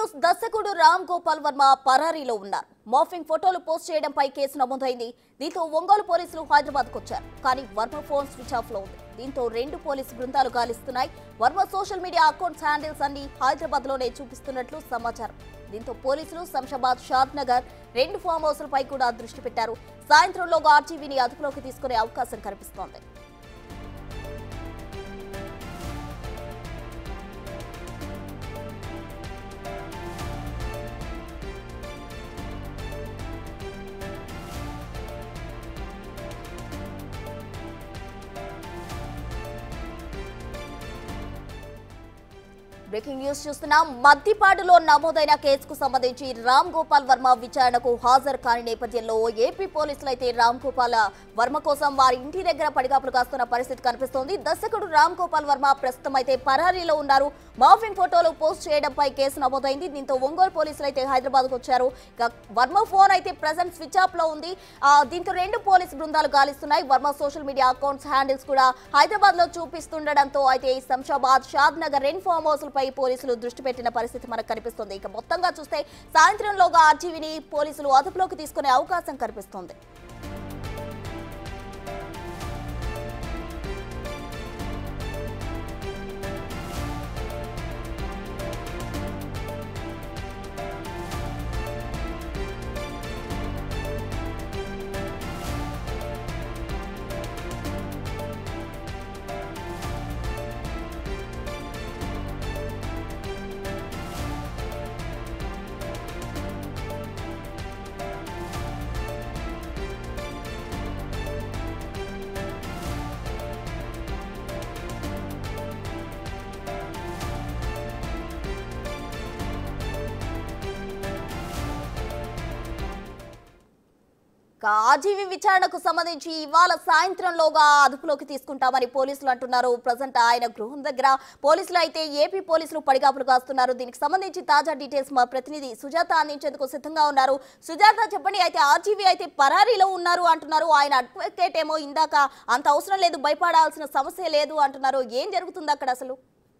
News దర్శకుడు రామ్ గోపాల్ వర్మ పరారీలో ఉన్నారు మార్ఫింగ్ ఫోటోలు పోస్ట్ చేయడంపై కేసు నమోదైంది దీంతో ఒంగోలు పోలీసులు హైదరాబాద్ వచ్చారు కానీ వర్మ ఫోన్ స్విచ్ ఆఫ్ లో ఉంది దీంతో రెండు పోలీసు బృందాలు గాలిస్తున్నాయి Varma social media accounts handles అన్ని హైదరాబాద్ లోనే చూపిస్తున్నట్లు సమాచారం దీంతో పోలీసులు శంషాబాద్ షాద్ నగర్ రెండు ఫామ్ హౌస్లపై కూడా దృష్టి పెట్టారు సాయంత్రంలోగా ఆర్టీవీని అదుపులోకి తీసుకునే అవకాశం కనిపిస్తోంది బ్రేకింగ్ న్యూస్ చూస్తున్నాం మద్దిపాడులో నమోదైన కేసుకు సంబంధించి రామ్ గోపాల్ వర్మ విచారణకు హాజరు కాని నేపథ్యంలో ఏపీ పోలీసులు అయితే రామ్ గోపాల్ వర్మ కోసం వారి ఇంటి దగ్గర పడిగాపులు కాస్తున్న పరిస్థితి కనిపిస్తోంది దర్శకుడు రామ్ గోపాల్ వర్మ ప్రస్తుతం అయితే పరారీలో ఉన్నారు మాఫింగ్ ఫోటోలు పోస్ట్ చేయడంపై కేసు నమోదైంది దీంతో ఒంగోలు పోలీసులు అయితే హైదరాబాద్ కు వచ్చారు ఇక వర్మ ఫోన్ అయితే ప్రజెంట్ స్విచ్ ఆఫ్ లో ఉంది ఆ, దీంతో రెండు పోలీసు బృందాలు గాలిస్తున్నాయి Varma social media accounts handles కూడా హైదరాబాద్ లో చూపిస్తుండడంతో అయితే ఈ శంషాబాద్ షాద్ నగర్ రెండు ఫామ్ హౌస్లపై పోలీసులు దృష్టి పెట్టిన పరిస్థితి మనకు కనిపిస్తుంది ఇక మొత్తంగా చూస్తే సాయంత్రంలోగా ఆర్టీవీని పోలీసులు అదుపులోకి తీసుకునే అవకాశం కనిపిస్తోంది ఇక ఆర్జీవీ విచారణకు సంబంధించి ఇవాళ సాయంత్రంలోగా అదుపులోకి తీసుకుంటామని పోలీసులు అంటున్నారు ప్రజెంట్ ఆయన గృహం దగ్గర పోలీసులు అయితే ఏపీ పోలీసులు పడిగాపులు కాస్తున్నారు దీనికి సంబంధించి తాజా డీటెయిల్స్ మా ప్రతినిధి సుజాత అందించేందుకు సిద్ధంగా ఉన్నారు సుజాత చెప్పండి అయితే ఆర్జీవీ అయితే పరారీలో ఉన్నారు అంటున్నారు ఆయన అడ్వకేట్ ఏమో ఇందాక అంత అవసరం లేదు భయపడాల్సిన సమస్య లేదు అంటున్నారు ఏం జరుగుతుంది అక్కడ అసలు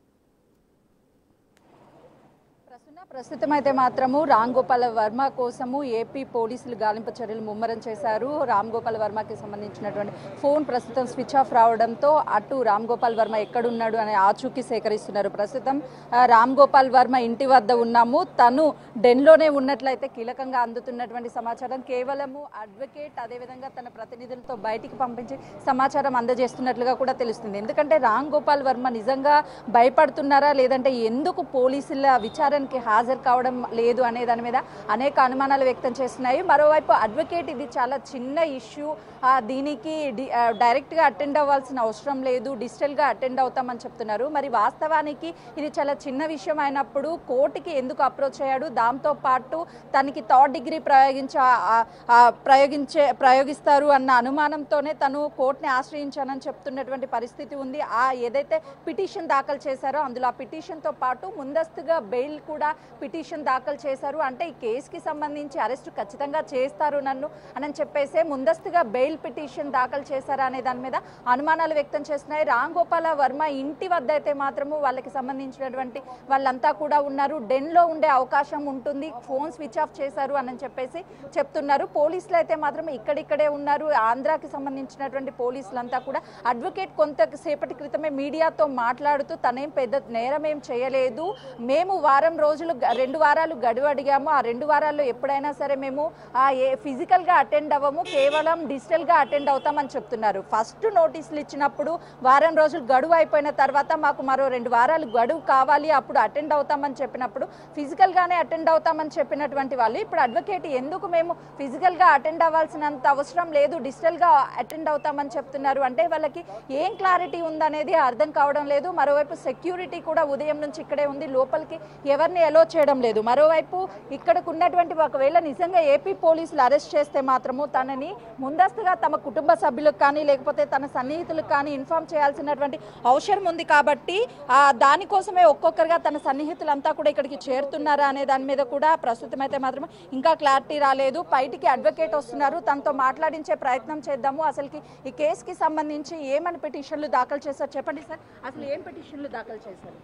ప్రస్తుత ప్రస్తుతం అయితే మాత్రము రామ్ గోపాల్ వర్మ కోసము ఏపీ పోలీసులు గాలింపు చర్యలు ముమ్మరం చేశారు రామ్ గోపాల్ వర్మకి సంబంధించినటువంటి ఫోన్ ప్రస్తుతం స్విచ్ ఆఫ్ రావడంతో అటు రామ్ గోపాల్ వర్మ ఎక్కడున్నాడు అనే ఆచూకీ సేకరిస్తున్నారు ప్రస్తుతం ఆ, రామ్ గోపాల్ వర్మ ఇంటి వద్ద ఉన్నాము తను డెన్లోనే ఉన్నట్లయితే కీలకంగా అందుతున్నటువంటి సమాచారం కేవలము అడ్వకేట్ అదేవిధంగా తన ప్రతినిధులతో బయటికి పంపించి సమాచారం అందజేస్తున్నట్లుగా కూడా తెలుస్తుంది ఎందుకంటే రామ్ గోపాల్ వర్మ నిజంగా భయపడుతున్నారా లేదంటే ఎందుకు పోలీసుల విచారణకి హాజరు కావడం లేదు అనే దాని మీద అనేక అనుమానాలు వ్యక్తం చేస్తున్నాయి మరోవైపు అడ్వకేట్ ఇది చాలా చిన్న ఇష్యూ దీనికి డి- ఆ, డైరెక్ట్గా అటెండ్ అవ్వాల్సిన అవసరం లేదు డిజిటల్గా అటెండ్ అవుతామని చెప్తున్నారు మరి వాస్తవానికి ఇది చాలా చిన్న విషయం అయినప్పుడు కోర్టుకి ఎందుకు అప్రోచ్ అయ్యాడు దాంతో పాటు తనకి థర్డ్ డిగ్రీ ప్రయోగించ ఆ- ఆ ప్రయోగించే ప్రయోగిస్తారు అన్న అనుమానంతోనే తను కోర్టుని ఆశ్రయించానని చెప్తున్నటువంటి పరిస్థితి ఉంది ఆ ఏదైతే పిటిషన్ దాఖలు చేశారో అందులో ఆ పిటిషన్తో పాటు ముందస్తుగా బెయిల్ కూడా పిటిషన్ దాఖలు చేశారు అంటే ఈ కేసుకి సంబంధించి అరెస్ట్ ఖచ్చితంగా చేస్తారు నన్ను అని చెప్పేసి ముందస్తుగా బెయిల్ పిటిషన్ దాఖలు చేశారా అనే దాని మీద అనుమానాలు వ్యక్తం చేస్తున్నాయి రామ్ గోపాల వర్మ ఇంటి వద్ద అయితే మాత్రము వాళ్ళకి సంబంధించినటువంటి వాళ్ళంతా కూడా ఉన్నారు డెన్లో ఉండే అవకాశం ఉంటుంది ఫోన్ స్విచ్ ఆఫ్ చేశారు అని చెప్పేసి చెప్తున్నారు పోలీసులు అయితే మాత్రం ఇక్కడిక్కడే ఉన్నారు ఆంధ్రాకి సంబంధించినటువంటి పోలీసులంతా కూడా అడ్వకేట్ కొంతసేపటి క్రితమే మీడియాతో మాట్లాడుతూ తనేం పెద్ద నేరం ఏం చేయలేదు మేము వారం రోజులు గ- రెండు వారాలు గడువు అడిగాము ఆ రెండు వారాల్లో ఎప్పుడైనా సరే మేము ఆ ఏ ఫిజికల్గా అటెండ్ అవ్వము కేవలం డిజిటల్గా అటెండ్ అవుతామని చెప్తున్నారు ఫస్ట్ నోటీసులు ఇచ్చినప్పుడు వారం రోజులు గడువు అయిపోయిన తర్వాత మాకు మరో రెండు వారాలు గడువు కావాలి అప్పుడు అటెండ్ అవుతామని చెప్పినప్పుడు ఫిజికల్గానే అటెండ్ అవుతామని చెప్పినటువంటి వాళ్ళు ఇప్పుడు అడ్వకేట్ ఎందుకు మేము ఫిజికల్గా అటెండ్ అవ్వాల్సినంత అవసరం లేదు డిజిటల్గా అటెండ్ అవుతామని చెప్తున్నారు అంటే వాళ్ళకి ఏం క్లారిటీ ఉందనేది అర్థం కావడం లేదు మరోవైపు సెక్యూరిటీ కూడా ఉదయం నుంచి ఇక్కడే ఉంది లోపలికి ఎవరిని ఎలో చేయడం లేదు మరోవైపు ఇక్కడకు ఉన్నటువంటి ఒకవేళ నిజంగా ఏపీ పోలీసులు అరెస్ట్ చేస్తే మాత్రము తనని ముందస్తుగా తమ కుటుంబ సభ్యులకు కానీ లేకపోతే తన సన్నిహితులకు కానీ ఇన్ఫార్మ్ చేయాల్సినటువంటి అవసరం ఉంది కాబట్టి ఆ దానికోసమే ఒక్కొక్కరుగా తన సన్నిహితులంతా కూడా ఇక్కడికి చేరుతున్నారా అనే దాని మీద కూడా ప్రస్తుతం అయితే మాత్రం ఇంకా క్లారిటీ రాలేదు బయటికి అడ్వకేట్ వస్తున్నారు తనతో మాట్లాడించే ప్రయత్నం చేద్దాము అసలుకి ఈ కేసుకి సంబంధించి ఏమని పిటిషన్లు దాఖలు చేశారు చెప్పండి సార్ అసలు ఏం పిటిషన్లు దాఖలు చేశారు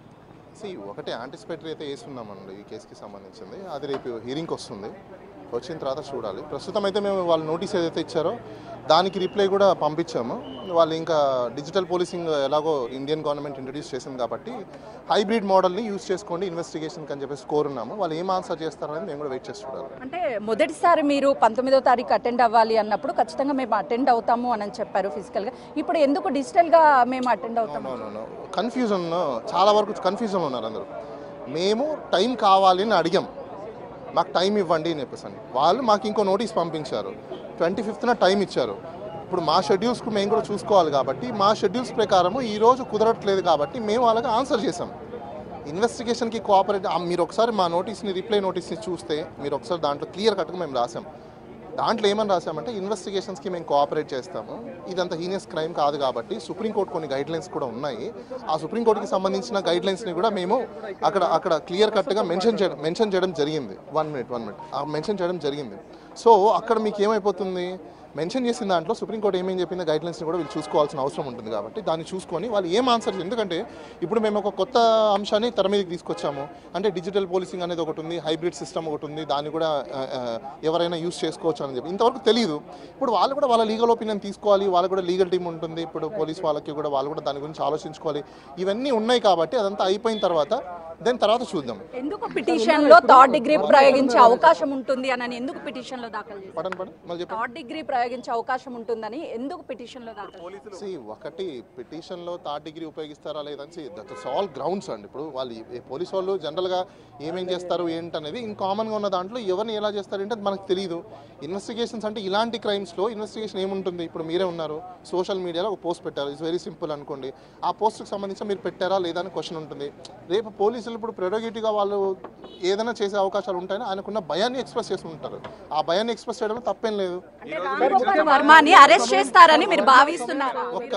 సి ఒకటే యాంటిసిపేటరీ అయితే వేస్తున్నామండి ఈ కేసుకి సంబంధించింది అది రేపు హీరింగ్కి వస్తుంది వచ్చిన తర్వాత చూడాలి ప్రస్తుతం అయితే మేము వాళ్ళు నోటీస్ ఏదైతే ఇచ్చారో దానికి రిప్లై కూడా పంపించాము వాళ్ళు ఇంకా డిజిటల్ పోలీసింగ్ ఎలాగో ఇండియన్ గవర్నమెంట్ ఇంట్రడ్యూస్ చేసింది కాబట్టి హైబ్రిడ్ మోడల్ని యూస్ చేసుకోండి ఇన్వెస్టిగేషన్కి అని చెప్పేసి కోరున్నాము వాళ్ళు ఏం ఆన్సర్ చేస్తారనేది మేము కూడా వెయిట్ చేసి చూడాలి అంటే మొదటిసారి మీరు పంతొమ్మిదో తారీఖు అటెండ్ అవ్వాలి అన్నప్పుడు ఖచ్చితంగా మేము అటెండ్ అవుతాము అని చెప్పారు ఫిజికల్గా ఇప్పుడు ఎందుకు డిజిటల్గా మేము అటెండ్ అవుతాము కన్ఫ్యూజన్ చాలా వరకు కన్ఫ్యూజన్ ఉన్నారు అందరూ మేము టైం కావాలి అని అడిగాం మాకు టైం ఇవ్వండి అని చెప్పేసి అని వాళ్ళు మాకు ఇంకో నోటీస్ పంపించారు ట్వంటీ ఫిఫ్త్న టైం ఇచ్చారు ఇప్పుడు మా షెడ్యూల్స్కు మేము కూడా చూసుకోవాలి కాబట్టి మా షెడ్యూల్స్ ప్రకారము ఈ రోజు కుదరట్లేదు కాబట్టి మేము వాళ్ళకి ఆన్సర్ చేసాం ఇన్వెస్టిగేషన్కి కోఆపరేట్ ఆ, మీరు ఒకసారి మా నోటీస్ని రిప్లై నోటీస్ని చూస్తే మీరు ఒకసారి దాంట్లో క్లియర్ కట్గా మేము రాసాం దాంట్లో ఏమని రాసామంటే ఇన్వెస్టిగేషన్స్కి మేము కోఆపరేట్ చేస్తాము ఇదంతా హీనియస్ క్రైమ్ కాదు కాబట్టి సుప్రీంకోర్టు కొన్ని గైడ్ లైన్స్ కూడా ఉన్నాయి ఆ సుప్రీంకోర్టుకి సంబంధించిన గైడ్ లైన్స్ని కూడా మేము అక్కడ అక్కడ క్లియర్ కట్గా మెన్షన్ చేయడం మెన్షన్ చేయడం జరిగింది one minute one minute mention చేయడం జరిగింది సో అక్కడ మీకు ఏమైపోతుంది మెన్షన్ చేసిన దాంట్లో సుప్రీంకోర్టు ఏమేం చెప్పిందో గైడ్ లైన్స్ని కూడా వీళ్ళు చూసుకోవాల్సిన అవసరం ఉంటుంది కాబట్టి దాన్ని చూసుకొని వాళ్ళు ఏం ఆన్సర్ ఎందుకంటే ఇప్పుడు మేము ఒక కొత్త అంశాన్ని తెర మీదకి తీసుకొచ్చాము అంటే డిజిటల్ పోలీసింగ్ అనేది ఒకటి ఉంది హైబ్రిడ్ సిస్టమ్ ఒకటి ఉంది దాన్ని కూడా ఆ, ఆ, ఎవరైనా యూస్ చేసుకోవచ్చు అని చెప్పి ఇంతవరకు తెలియదు ఇప్పుడు వాళ్ళు కూడా వాళ్ళ లీగల్ ఒపీనియన్ తీసుకోవాలి వాళ్ళకు కూడా లీగల్ టీం ఉంటుంది ఇప్పుడు పోలీస్ వాళ్ళకి కూడా వాళ్ళు కూడా దాని గురించి ఆలోచించుకోవాలి ఇవన్నీ ఉన్నాయి కాబట్టి అదంతా అయిపోయిన తర్వాత దాని తర్వాత చూద్దాం ఎందుకు పిటిషన్ లో థర్డ్ డిగ్రీ ప్రయోగించే అవకాశం ఉంటుంది అని ఎందుకు పిటిషన్ లో దాఖలు చేశారు పడన్ పడన్ మళ్ళీ చెప్పండి థర్డ్ డిగ్రీ ప్రయోగించే అవకాశం ఉంటుందని ఎందుకు పిటిషన్ లో దాఖలు చేశారు? సి ఒకటి పిటిషన్లో థర్డ్ డిగ్రీ ఉపయోగిస్తారా లేదని దట్స్ ఆల్ గ్రౌండ్స్ అండి ఇప్పుడు వాళ్ళు ఈ పోలీస్ వాళ్ళు జనరల్గా ఏమేం చేస్తారు ఏంటనేది ఇన్ కామన్గా ఉన్న దాంట్లో ఎవరిని ఎలా చేస్తారు ఏంటంటే మనకు తెలియదు ఇన్వెస్టిగేషన్స్ అంటే ఇలాంటి క్రైమ్స్లో ఇన్వెస్టిగేషన్ ఏముంటుంది ఇప్పుడు మీరే ఉన్నారు సోషల్ మీడియాలో ఒక పోస్ట్ పెట్టారు ఇట్స్ వెరీ సింపుల్ అనుకోండి ఆ పోస్ట్కి సంబంధించి మీరు పెట్టారా లేదా అని క్వశ్చన్ ఉంటుంది రేపు పోలీసులు ఇప్పుడు ప్రెరోగేటివ్గా వాళ్ళు ఏదైనా చేసే అవకాశాలు ఉంటాయని ఆయనకున్న భయాన్ని ఎక్స్ప్రెస్ చేస్తుంటారు ఆ భయాన్ని ఎక్స్ప్రెస్ చేయడంలో తప్పేం లేదు అంటే రామ్ గోపాల్ వర్మని అరెస్ట్ చేస్తారని మీరు భావిస్తున్నారు ఒక్క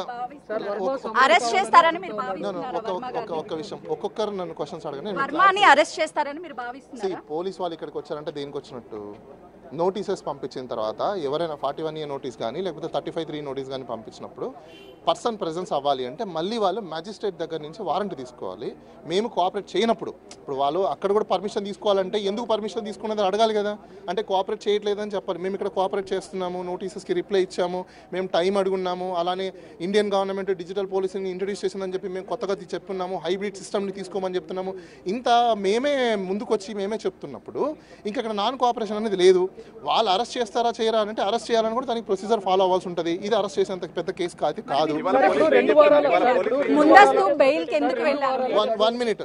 అరెస్ట్ చేస్తారని మీరు No, no, భావిస్తున్నారు ఒక ఒక- ఒక ఒక్క విషయం ఒక్కొక్కరు నన్ను క్వశ్చన్స్ అడగని వర్మని అరెస్ట్ చేస్తారని మీరు సి భావిస్తున్నారు పోలీస్ వాళ్ళు ఇక్కడికి వచ్చారంటే దేనికి వచ్చినట్టు నోటీసెస్ పంపించిన తర్వాత ఎవరైనా ఫార్టీ వన్ ఇయర్ నోటీస్ కానీ లేకపోతే థర్టీ ఫైవ్ త్రీ నోటీస్ కానీ పంపించినప్పుడు పర్సన్ ప్రెజెన్స్ అవ్వాలి అంటే మళ్ళీ వాళ్ళు మ్యాజిస్ట్రేట్ దగ్గర నుంచి వారంటీ తీసుకోవాలి మేము కోఆపరేట్ చేయనప్పుడు ఇప్పుడు వాళ్ళు అక్కడ కూడా పర్మిషన్ తీసుకోవాలంటే ఎందుకు పర్మిషన్ తీసుకున్నది అడగాలి కదా అంటే కోఆపరేట్ చేయట్లేదని చెప్పాలి మేము ఇక్కడ కోఆపరేట్ చేస్తున్నాము నోటీసెస్కి రిప్లై ఇచ్చాము మేము టైం అడుగున్నాము అలానే ఇండియన్ గవర్నమెంట్ డిజిటల్ పాలసీని ఇంట్రడ్యూస్ చేసిందని చెప్పి మేము కొత్తగా తీ- చెప్తున్నాము హైబ్రిడ్ సిస్టమ్ని తీసుకోమని చెప్తున్నాము ఇంత మేమే ముందుకొచ్చి మేమే చెప్తున్నప్పుడు ఇంకా ఇక్కడ నాన్ కోఆపరేషన్ అనేది లేదు వాళ్ళు అరెస్ట్ చేస్తారా చేయరా అని అంటే అరెస్ట్ చేయాలని కూడా దానికి ప్రొసీజర్ ఫాలో అవ్వాల్సి ఉంటుంది ఇది అరెస్ట్ చేసేంత పెద్ద కేసు కాదు కాదు ముందస్తు బెయిల్ కి ఎందుకు వెళ్ళారు వన్ వన్ మినిట్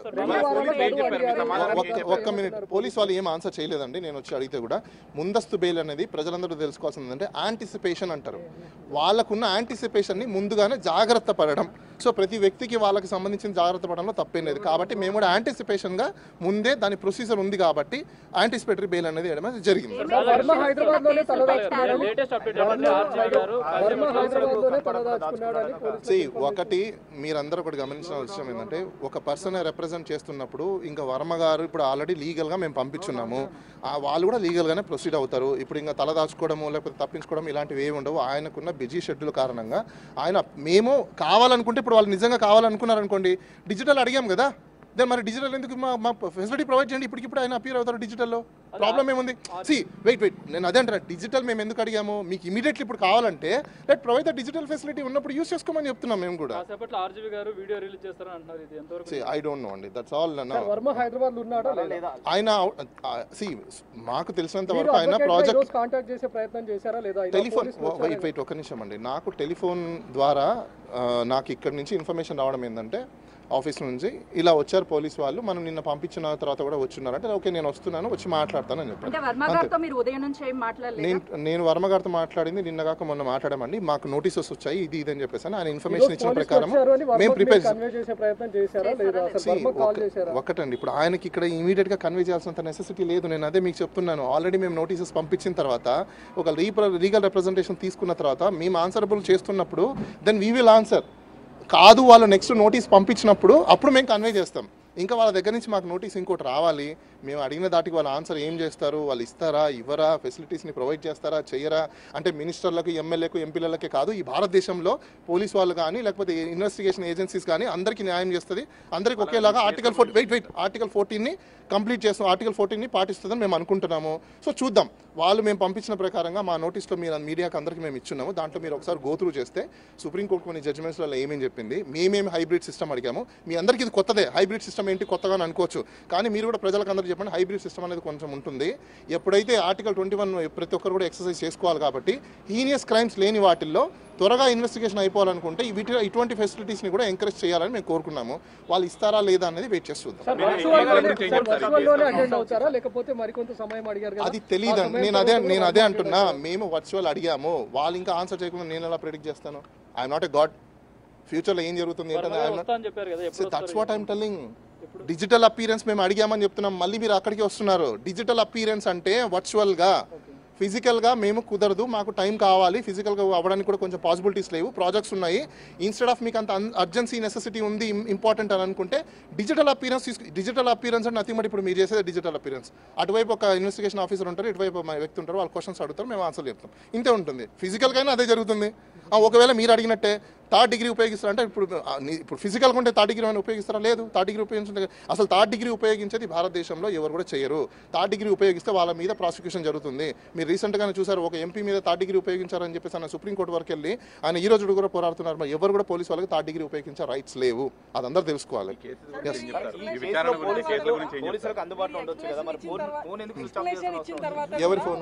ఒక్క ఒక్క మినిట్ పోలీస్ వాళ్ళు ఏం ఆన్సర్ చేయలేదండి నేను వచ్చి అడిగితే కూడా ముందస్తు బెయిల్ అనేది ప్రజలందరూ తెలుసుకోవాల్సింది అంటే యాంటిసిపేషన్ అంటారు వాళ్ళకున్న యాంటిసిపేషన్ని ముందుగానే జాగ్రత్త పడడం సో ప్రతి వ్యక్తికి వాళ్ళకి సంబంధించిన జాగ్రత్త పడడంలో తప్పేం లేదు కాబట్టి మేము కూడా యాంటిసిపేషన్గా ముందే దాని ప్రొసీజర్ ఉంది కాబట్టి యాంటిసిపేటరీ బెయిల్ అనేది వేయడం అనేది జరిగింది వర్మ హైదరాబాద్ లోనే తలదాచుకున్నాడు లేటెస్ట్ అప్డేట్ ఏంటంటే ఆర్జీఐ గారు వర్మ హైదరాబాద్ లోనే తలదాచుకున్నాడు అని పోలీసులు See, ఒకటి మీరందరూ ఒకటి గమనించిన విషయం ఏంటంటే ఒక పర్సన్ రిప్రజెంట్ చేస్తున్నప్పుడు ఇంకా వర్మ గారు ఇప్పుడు ఆల్రెడీ లీగల్గా మేము పంపించున్నాము ఆ వాళ్ళు కూడా లీగల్గానే ప్రొసీడ్ అవుతారు ఇప్పుడు ఇంకా తల దాచుకోవడము లేకపోతే తప్పించుకోవడం ఇలాంటివి ఏమి ఉండవు ఆయనకున్న బిజీ షెడ్యూల్ కారణంగా ఆయన మేము కావాలనుకుంటే ఇప్పుడు వాళ్ళు నిజంగా కావాలనుకున్నారనుకోండి డిజిటల్ అడిగాం కదా దెన్ మరి డిజిటల్ ఎందుకు మా మా ఫెసిలిటీ ప్రొవైడ్ చేయండి ఇప్పటికిప్పుడు ఆయన అపియర్ అవుతారు డిజిటల్లో ప్రాబ్లం ఏముంది సి వెయిట్ వెయిట్ నేను అదే అంటాను డిజిటల్ మేము ఎందుకు అడిగాము మీకు ఇమీడియట్లీ ఇప్పుడు కావాలంటే let provide the digital facility ఉన్నప్పుడు యూస్ చేసుకోమని చెప్తున్నాం మేము కూడా కాసేపట్లో ఆర్జీవి గారు వీడియో రిలీజ్ చేస్తారని అంటున్నారు ఇది ఎంతవరకు సి ఐ డోంట్ నో అండి దట్స్ ఆల్ వర్మ హైదరాబాద్ లో ఉన్నాడా లేదా ఆయన సి మాకు తెలిసినంత వరకు ఆయన అడ్వకేట్ ప్రాజెక్ట్ రోజు కాంటాక్ట్ చేసే ప్రయత్నం చేశారా లేదా ఇలా టెలిఫోన్ పోలీసులు వచ్చారా? వెయిట్ వెయిట్ ఒక నిమిషం అండి నాకు టెలిఫోన్ ద్వారా ఆ, నాకు ఇక్కడ నుంచి ఇన్ఫర్మేషన్ రావడం ఏంటంటే ఆఫీస్ నుంచి ఇలా వచ్చారు పోలీస్ వాళ్ళు మనం నిన్న పంపించిన తర్వాత కూడా వచ్చున్నారు అంటే ఓకే నేను వస్తున్నాను వచ్చి మాట్లాడతానని అంటే చెప్పాను వర్మ గారితో మీరు ఉదయం నుంచి ఏం మాట్లాడలేదు నేను నేను వర్మ గారితో మాట్లాడింది నిన్న కాక మొన్న మాట్లాడామండి మాకు నోటీసెస్ వచ్చాయి ఇది ఇది అని చెప్పేసి ఆయన ఇన్ఫర్మేషన్ ఇచ్చిన పోలీసులు ప్రకారం వచ్చారు అని మేము వర్మకు ప్రిపేర్ మీరు కన్వే చేసే ప్రయత్నం చేశారా లేదా అసలు See, వర్మ కాల్ ఒక- చేశారా ఒకటండి ఇప్పుడు ఆయనకి ఇక్కడ ఇమీడియట్ గా కన్వే చేయాల్సినంత నెసెసిటీ లేదు నేను అదే మీకు చెప్తున్నాను ఆల్రెడీ మేము నోటీసెస్ పంపించిన తర్వాత ఒక లీగల్ రిప్రజెంటేషన్ తీసుకున్న తర్వాత మేము ఆన్సరబుల్ చేస్తున్నప్పుడు దెన్ వీ విల్ ఆన్సర్ కాదు వాళ్ళు నెక్స్ట్ నోటీస్ పంపించినప్పుడు అప్పుడు మేము కన్వే చేస్తాం ఇంకా వాళ్ళ దగ్గర నుంచి మాకు నోటీస్ ఇంకోటి రావాలి మేము అడిగిన దాటికి వాళ్ళ ఆన్సర్ ఏం చేస్తారు వాళ్ళు ఇస్తారా ఇవ్వరా ఫెసిలిటీస్ని ప్రొవైడ్ చేస్తారా చేయరా అంటే మినిస్టర్లకు ఎమ్మెల్యేకు ఎంపీలకే కాదు ఈ భారతదేశంలో పోలీస్ వాళ్ళు కానీ లేకపోతే ఇన్వెస్టిగేషన్ ఏజెన్సీస్ కానీ అందరికీ న్యాయం చేస్తుంది అందరికీ ఒకేలాగా article four wait wait article ఫోర్టీన్ని కంప్లీట్ చేస్తాం ఆర్టికల్ ఫోర్టీన్ని పాటిస్తుందని మేము అనుకుంటున్నాము సో చూద్దాం వాళ్ళు మేము పంపించిన ప్రకారంగా మా నోటీస్లో మీరు మీడియాకి అందరికీ మేము ఇచ్చున్నాము దాంట్లో మీరు ఒకసారి గో త్రూ చేస్తే సుప్రీంకోర్టు కొన్ని జడ్జిమెంట్స్లో ఏమేమి చెప్పింది మేమేమి హైబ్రిడ్ సిస్టమ్ అడిగాము మీ అందరికీ ఇది కొత్తదే హైబ్రిడ్ సిస్టమ్ ఏంటి కొత్తగా అని అనుకోవచ్చు కానీ మీరు కూడా ప్రజలకు అందరికీ చెప్పండి హైబ్రిడ్ సిస్టమ్ అనేది కొంచెం ఉంటుంది ఎప్పుడైతే ఆర్టికల్ ట్వంటీ వన్ ప్రతి ఒక్కరు కూడా ఎక్సర్సైజ్ చేసుకోవాలి కాబట్టి హీనియస్ క్రైమ్స్ లేని వాటిల్లో త్వరగా ఇన్వెస్టిగేషన్ అయిపోవాలనుకుంటే వీటి ఇటువంటి ఫెసిలిటీస్ని కూడా ఎంకరేజ్ చేయాలని మేము కోరుకున్నాము వాళ్ళు ఇస్తారా లేదా అనేది వెయిట్ చేసి చూద్దాం సార్ వర్చువల్ లోనే సార్ వర్చువల్ లోనే అటెండ్ అవుతారా లేకపోతే మరికొంత సమయం అడిగారు కదా అది తెలియదు ఆ సమయం నేను అదే తర్వాత నేను అదే వాళ్ళు అంటున్నా మేము వర్చువల్ అడిగాము వాళ్ళు ఇంకా ఆన్సర్ చేయకుండా నేను ఎలా ప్రిడిక్ట్ చేస్తాను ఐఎమ్ నాట్ ఎ గాడ్ ఫ్యూచర్లో ఏం జరుగుతుంది ఏంటంటే ఐఎమ్ వస్తా అని చెప్పారు కదా ఎప్పుడు that's what I'm telling digital appearance మేము అడిగామని చెప్తున్నాం మళ్ళీ మీరు అక్కడికి వస్తున్నారు డిజిటల్ అపీరెన్స్ అంటే వర్చువల్గా ఫిజికల్గా మేము కుదరదు మాకు టైం కావాలి ఫిజికల్గా అవ్వడానికి కూడా కొంచెం పాసిబిలిటీస్ లేవు ప్రాజెక్ట్స్ ఉన్నాయి ఇన్స్టెడ్ ఆఫ్ మీకు అంత అర్జెన్సీ నెసెసిటీ ఉంది ఇంపార్టెంట్ అని అనుకుంటే డిజిటల్ అపీరెన్స్ డిజిటల్ అపీరెన్స్ అంటే నథింగ్ బట్ ఇప్పుడు మీరు చేసేది డిజిటల్ అపీరెన్స్ అటువైపు ఒక ఇన్వెస్టిగేషన్ ఆఫీసర్ ఉంటారు ఇటువైపు మా వ్యక్తి ఉంటారు వాళ్ళు క్వశ్చన్స్ అడుగుతారు మేము ఆన్సర్ చెప్తాం ఇంతే ఉంటుంది ఫిజికల్గానే అదే జరుగుతుంది ఆ, ఒకవేళ మీరు అడిగినట్టే థర్డ్ డిగ్రీ ఉపయోగిస్తారా అంటే ఇప్పుడు ఆ, నీ- ఇప్పుడు ఫిజికల్ ఉంటే థర్డ్ డిగ్రీ అని ఉపయోగిస్తారా లేదు థర్డ్ డిగ్రీ ఉపయోగించే అసలు థర్డ్ డిగ్రీ ఉపయోగించేది భారతదేశంలో ఎవరు కూడా చేయరు థర్డ్ డిగ్రీ ఉపయోగిస్తే వాళ్ళ మీద ప్రాసిక్యూషన్ జరుగుతుంది మీరు రీసెంట్గానే చూసారు ఒక ఎంపీ మీద థర్డ్ డిగ్రీ ఉపయోగించారని చెప్పేసి ఆయన సుప్రీంకోర్టు వరకు వెళ్ళి ఆయన ఈ రోజు కూడా పోరాడుతున్నారు మరి ఎవరు కూడా పోలీసు వాళ్ళకి థర్డ్ డిగ్రీ ఉపయోగించే రైట్స్ లేవు అదందరూ తెలుసుకోవాలి Yes. ఈ విచారణ గురించి కేసుల గురించి ఏం చెప్తారు? పోలీసులకు అందుబాటులో ఉండొచ్చు కదా మరి ఫోన్ ఫోన్ ఎందుకు స్విచ్ ఆఫ్ చేస్తున్న అవసరం ఉంది? ఎవరి ఫోన్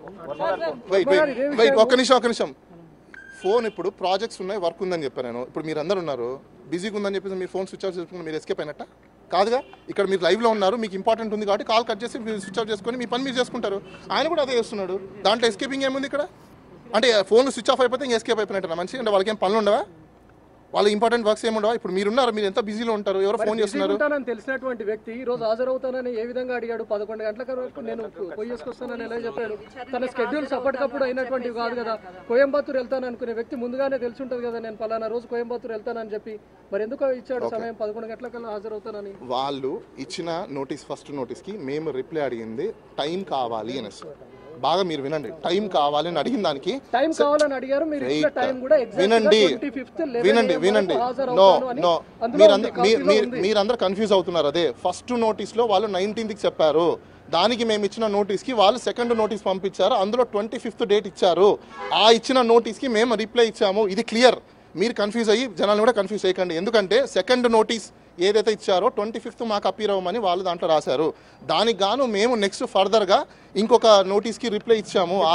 వెయిట్ వెయిట్ వెయిట్ ఒక్క నిమిషం ఒక్క నిమిషం ఫోన్ ఇప్పుడు ప్రాజెక్ట్స్ ఉన్నాయి వర్క్ ఉందని చెప్పాను నేను ఇప్పుడు మీరు అందరు ఉన్నారు బిజీగా ఉందని చెప్పేసి మీరు ఫోన్ స్విచ్ ఆఫ్ చేసుకుని మీరు ఎస్కేప్ అయినట్ట కాదుగా ఇక్కడ మీరు లైవ్లో ఉన్నారు మీకు ఇంపార్టెంట్ ఉంది కాబట్టి కాల్ కట్ చేసి మీరు స్విచ్ ఆఫ్ చేసుకొని మీ పని మీరు చేసుకుంటారు ఆయన కూడా అదే చేస్తున్నాడు దాంట్లో ఎస్కేపింగ్ ఏముంది ఇక్కడ అంటే ఫోన్ స్విచ్ ఆఫ్ అయిపోతే ఇంకా ఎస్కేప్ అయిపోయినట్టు మంచి అంటే వాళ్ళకి ఏం పనులు ఉండవా వాళ్ళ ఇంపార్టెంట్ వర్క్స్ ఏముండవా ఇప్పుడు మీరున్నారు మీరు ఎంత బిజీలో ఉంటారు ఎవరో ఫోన్ చేస్తున్నారు ఉంటానని తెలిసినటువంటి వ్యక్తి ఈ రోజు హాజరవుతానని ఏ విధంగా అడిగాడు పదకొండు గంటల వరకు నేను పోయి చేసుకొస్తానని ఎలా చెప్పాడు తన స్కెడ్యూల్స్ అప్పటికప్పుడు అయినటువంటివి కాదు కదా కోయంబత్తూరు వెళ్తాను అనుకునే వ్యక్తి ముందుగానే తెలిసి ఉంటుంది కదా నేను పలానా రోజు కోయంబత్తూరు వెళ్తానని చెప్పి మరి ఎందుకు ఇచ్చాడు సమయం పదకొండు గంటలకల్లా హాజరవుతానని వాళ్ళు ఇచ్చిన నోటీస్ ఫస్ట్ నోటీస్కి మేము రిప్లై అడిగింది టైం కావాలి అనేసి బాగా మీరు వినండి టైం కావాలి అని అడిగిన దానికి టైం కావాలని అడిగారు మీరు ఇచ్చిన Wait. టైం కూడా exact గా వినండి 25th 11 వినండి AM వినండి వరకు నో హాజరవుతాను అని నో అందులో మీరందరూ ఉంది, కాపీలో మీరు ఉంది. మీరందరూ కన్ఫ్యూజ్ అవుతున్నారు అదే ఫస్ట్ నోటీస్లో వాళ్ళు నైన్టీన్త్కి చెప్పారు దానికి మేము ఇచ్చిన నోటీస్కి వాళ్ళు సెకండ్ నోటీస్ పంపించారు అందులో ట్వంటీ ఫిఫ్త్ డేట్ ఇచ్చారు ఆ ఇచ్చిన నోటీస్కి మేము రిప్లై ఇచ్చాము ఇది క్లియర్ మీరు కన్ఫ్యూజ్ అయ్యి జనాలను కూడా కన్ఫ్యూజ్ చేయకండి ఎందుకంటే సెకండ్ నోటీస్ ఏదైతే ఇచ్చారో ట్వంటీ ఫిఫ్త్ మాకు అప్పీర్ అవ్వమని వాళ్ళు దాంట్లో రాశారు దానికి గాను మేము నెక్స్ట్ ఫర్దర్గా ఇంకొక నోటీస్కి రిప్లై ఇచ్చాము ఆ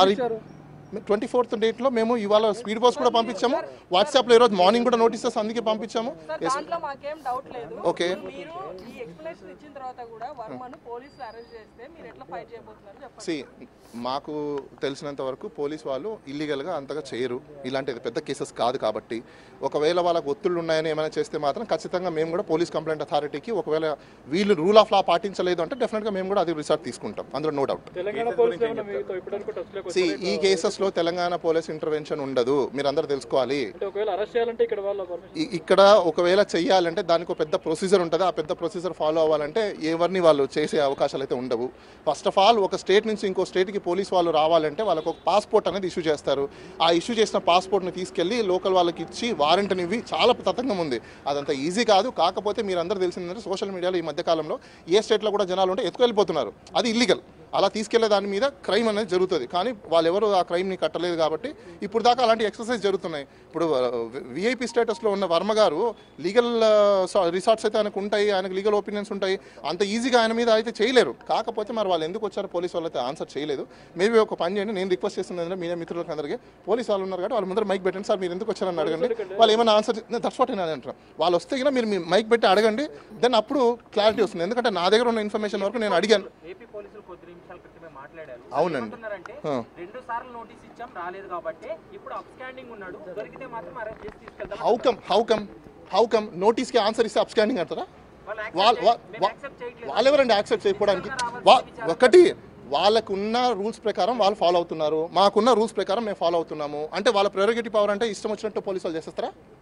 ట్వంటీ ఫోర్త్ డేట్లో మేము ఇవాళ స్పీడ్ పోస్ట్ కూడా పంపించాము వాట్సాప్లో ఈరోజు మార్నింగ్ కూడా నోటీసెస్ అందుకే పంపించాము Yes. దాంట్లో మాకేం డౌట్ లేదు ఓకే మీరు ఈ ఎక్స్ప్లెనేషన్ ఇచ్చిన తర్వాత కూడా వర్మను పోలీసులు అరెస్ట్ చేస్తే మీరు ఎట్లా ఫైట్ చేయబోతున్నారు చెప్పండి సి మాకు తెలిసినంత వరకు పోలీస్ వాళ్ళు ఇల్లీగల్గా అంతగా చేయరు ఇలాంటిది పెద్ద కేసెస్ కాదు కాబట్టి ఒకవేళ వాళ్ళకు ఒత్తిళ్ళు ఉన్నాయని ఏమైనా చేస్తే మాత్రం ఖచ్చితంగా మేము కూడా పోలీస్ కంప్లైంట్ అథారిటీకి ఒకవేళ వీళ్ళు రూల్ ఆఫ్ లా పాటించలేదు అంటే డెఫినెట్గా మేము కూడా అది రిసార్ట్ తీసుకుంటాం అందులో నో డౌట్ తెలంగాణ పోలీసులు ఏమైనా మీతో ఇప్పటివరకు టచ్ లేక సి ఈ కేసెస్లో తెలంగాణ పోలీస్ ఇంటర్వెన్షన్ ఉండదు మీరు అందరూ తెలుసుకోవాలి అంటే ఒకవేళ అరెస్ట్ చేయాలంటే ఇక్కడ వాళ్ళ పర్మిషన్ ఇ- ఇక్కడ ఒకవేళ చెయ్యాలంటే దానికి ఒక పెద్ద ప్రొసీజర్ ఉంటుంది ఆ పెద్ద ప్రొసీజర్ ఫాలో అవ్వాలంటే ఎవరిని వాళ్ళు చేసే అవకాశాలు అయితే ఉండవు ఫస్ట్ ఆఫ్ ఆల్ ఒక స్టేట్ నుంచి ఇంకో స్టేట్కి పోలీస్ వాళ్ళు రావాలంటే వాళ్ళకు ఒక పాస్పోర్ట్ అనేది ఇష్యూ చేస్తారు ఆ ఇష్యూ చేసిన పాస్పోర్ట్ని తీసుకెళ్ళి లోకల్ వాళ్ళకి ఇచ్చి వారెంట్ని ఇవ్వి చాలా తతంగం ఉంది అదంత ఈజీ కాదు కాకపోతే మీరు అందరూ తెలిసిందంటే సోషల్ మీడియాలో ఈ మధ్యకాలంలో ఏ స్టేట్లో కూడా జనాలు ఉంటే ఎత్తుకెళ్ళిపోతున్నారు అది ఇల్లీగల్ అలా తీసుకెళ్లే దాని మీద క్రైమ్ అనేది జరుగుతుంది కానీ వాళ్ళు ఎవరు ఆ క్రైమ్ని కట్టలేదు కాబట్టి ఇప్పుడు దాకా అలాంటి ఎక్సర్సైజ్ జరుగుతున్నాయి ఇప్పుడు విఐపి స్టేటస్లో ఉన్న వర్మ గారు లీగల్ రిసార్ట్స్ అయితే ఆయనకు ఉంటాయి ఆయనకు లీగల్ ఒపీనియన్స్ ఉంటాయి అంత ఈజీగా ఆయన మీద అయితే చేయలేరు కాకపోతే మరి వాళ్ళు ఎందుకు వచ్చారో పోలీస్ వాళ్ళు అయితే ఆన్సర్ చేయలేదు మేబీ ఒక పని చేయండి నేను రిక్వెస్ట్ చేస్తుంది ఏంటంటే మీడియా మిత్రులకు అందరికీ పోలీస్ వాళ్ళు ఉన్నారు కాబట్టి వాళ్ళ ముందర మైక్ పెట్టండి సార్ మీరు ఎందుకు వచ్చారని అడగండి వాళ్ళు ఏమైనా ఆన్సర్ దట్స్ వాట్ నేను అంటున్నాను వాళ్ళు వస్తే కన్నా మీరు మీ మైక్ పెట్టి అడగండి దెన్ అప్పుడు క్లారిటీ వస్తుంది ఎందుకంటే నా దగ్గర ఉన్న ఇన్ఫర్మేషన్ వరకు నేను అడిగాను ఏపీ పోలీసులు కొద్ది నిమిషాల క్రితమే మాట్లాడారు అవునండి. ఏమంటున్నారంటే ఆ. రెండు సార్లు నోటీస్ ఇచ్చాం రాలేదు కాబట్టి ఇప్పుడు అప్స్టాండింగ్ ఉన్నాడు దొరికితే మాత్రం అరెస్ట్ చేసి తీసుకెళ్తాం how come how come how come నోటీస్కి ఆన్సర్ ఇస్తే అప్స్కాండింగ్ అంటారా వాళ్ళు వాళ్ళ accept చేయ- మేము వా- accept చేయట్లేదు. వాళ్ళు ఎవరండి యాక్సెప్ట్ చేయకపోవడానికి వా ఒకటి వాళ్ళకున్న రూల్స్ ప్రకారం వాళ్ళు ఫాలో అవుతున్నారు మాకున్న రూల్స్ ప్రకారం మేము ఫాలో అవుతున్నాము అంటే వాళ్ళ ప్రెరోగేటివ్ పవర్ అంటే ఇష్టం వచ్చినట్టు పోలీసు వాళ్ళు చేసేస్తారా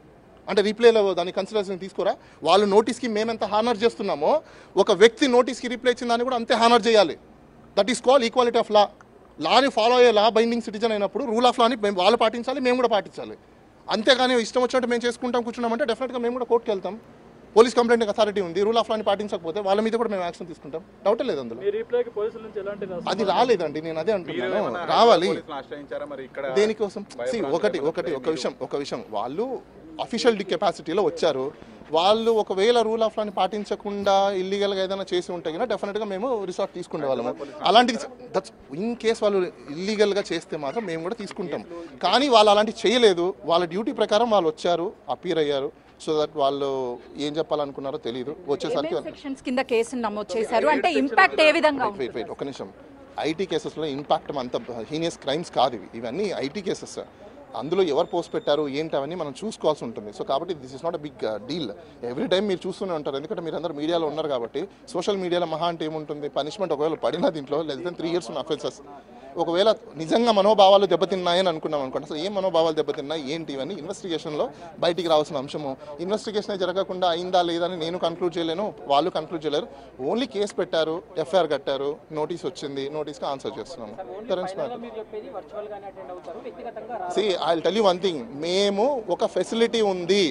అంటే రీప్లేలో దాని కన్సిడరేషన్ తీసుకోరా వాళ్ళు నోటీస్కి మేము ఎంత హానర్ చేస్తున్నామో ఒక వ్యక్తి నోటీస్కి రిప్లై ఇచ్చిన దాన్ని కూడా అంతే హానర్ చేయాలి that is call equality of law లాని ఫాలో అయ్యే లా బైండింగ్ సిటిజన్ అయినప్పుడు రూల్ ఆఫ్ లాని మేము వాళ్ళు పాటించాలి మేము కూడా పాటించాలి అంతేగాని ఇష్టం వచ్చినట్టు మేము చేసుకుంటాం కూర్చున్నామంటే డెఫినెట్గా మేము కూడా కోర్టుకి వెళ్తాం పోలీస్ కంప్లైంట్ అథారిటీ ఉంది రూల్ ఆఫ్ లాని పాటించకపోతే వాళ్ళ మీద కూడా మేము యాక్షన్ తీసుకుంటాం డౌట్ లేదు అందులో మీ రీప్లైకి పోలీసుల నుంచి ఎలాంటి రెస్పాన్స్ అది రాలేదండి నేను అదే అంటున్నాను రావాలి పోలీసులను ఆశ్రయించారా మరి ఇక్కడ దేనికోసం See, ఒకటి ఒకటి ఒక విషయం ఒక విషయం వాళ్ళు అఫీషియల్ కెపాసిటీలో వచ్చారు వాళ్ళు ఒకవేళ రూల్ ఆఫ్ లాని పాటించకుండా ఇల్లీగల్గా ఏదైనా చేసి ఉంటే కనుక డెఫినెట్గా మేము రిసార్ట్ తీసుకునే వాళ్ళము అలాంటిది దట్స్ ఇన్ కేస్ వాళ్ళు ఇల్లీగల్గా చేస్తే మాత్రం మేము కూడా తీసుకుంటాం కానీ వాళ్ళు అలాంటివి చేయలేదు వాళ్ళ డ్యూటీ ప్రకారం వాళ్ళు వచ్చారు అపీర్ అయ్యారు సో దట్ వాళ్ళు ఏం చెప్పాలనుకున్నారో తెలియదు వచ్చేసరికి సెక్షన్స్ కింద కేసులు నమోదు చేశారు అంటే ఇంపాక్ట్ ఏ విధంగా ఉంది? వెయిట్ వెయిట్ ఒక నిమిషం ఐటీ కేసెస్లో ఇంపాక్ట్ అంత హీనియస్ క్రైమ్స్ కాదు ఇవి ఇవన్నీ ఐటీ కేసెస్ అందులో ఎవరు పోస్ట్ పెట్టారు ఏంటి అవన్నీ మనం చూసుకోవాల్సి ఉంటుంది సో కాబట్టి this is not a big deal every time మీరు చూస్తూనే ఉంటారు ఎందుకంటే మీరు అందరూ మీడియాలో ఉన్నారు కాబట్టి సోషల్ మీడియాలో మహా అంటే ఏముంటుంది పనిష్మెంట్ ఒకవేళ పడిన దీంట్లో లెస్ దెన్ త్రీ ఇయర్స్ ఉన్న అఫెన్సెస్ ఒకవేళ నిజంగా మనోభావాలు దెబ్బతిన్నాయని అనుకున్నాం అనుకోండి అసలు ఏం మనోభావాలు దెబ్బతిన్నాయి ఏంటి ఇవన్నీ ఇన్వెస్టిగేషన్లో బయటికి రావాల్సిన అంశము ఇన్వెస్టిగేషన్ జరగకుండా అయిందా లేదా అని నేను కన్క్లూడ్ చేయలేను వాళ్ళు కన్క్లూడ్ చేయలేరు ఓన్లీ కేసు పెట్టారు ఎఫ్ఐఆర్ కట్టారు నోటీస్ వచ్చింది నోటీస్కి ఆన్సర్ చేస్తున్నాము పేరెంట్స్ మ్యాటర్ మీరు చెప్పేది వర్చువల్ గానే అటెండ్ అవుతారు వ్యక్తిగతంగా రా- see I tell you one thing మేము ఒక ఫెసిలిటీ ఉంది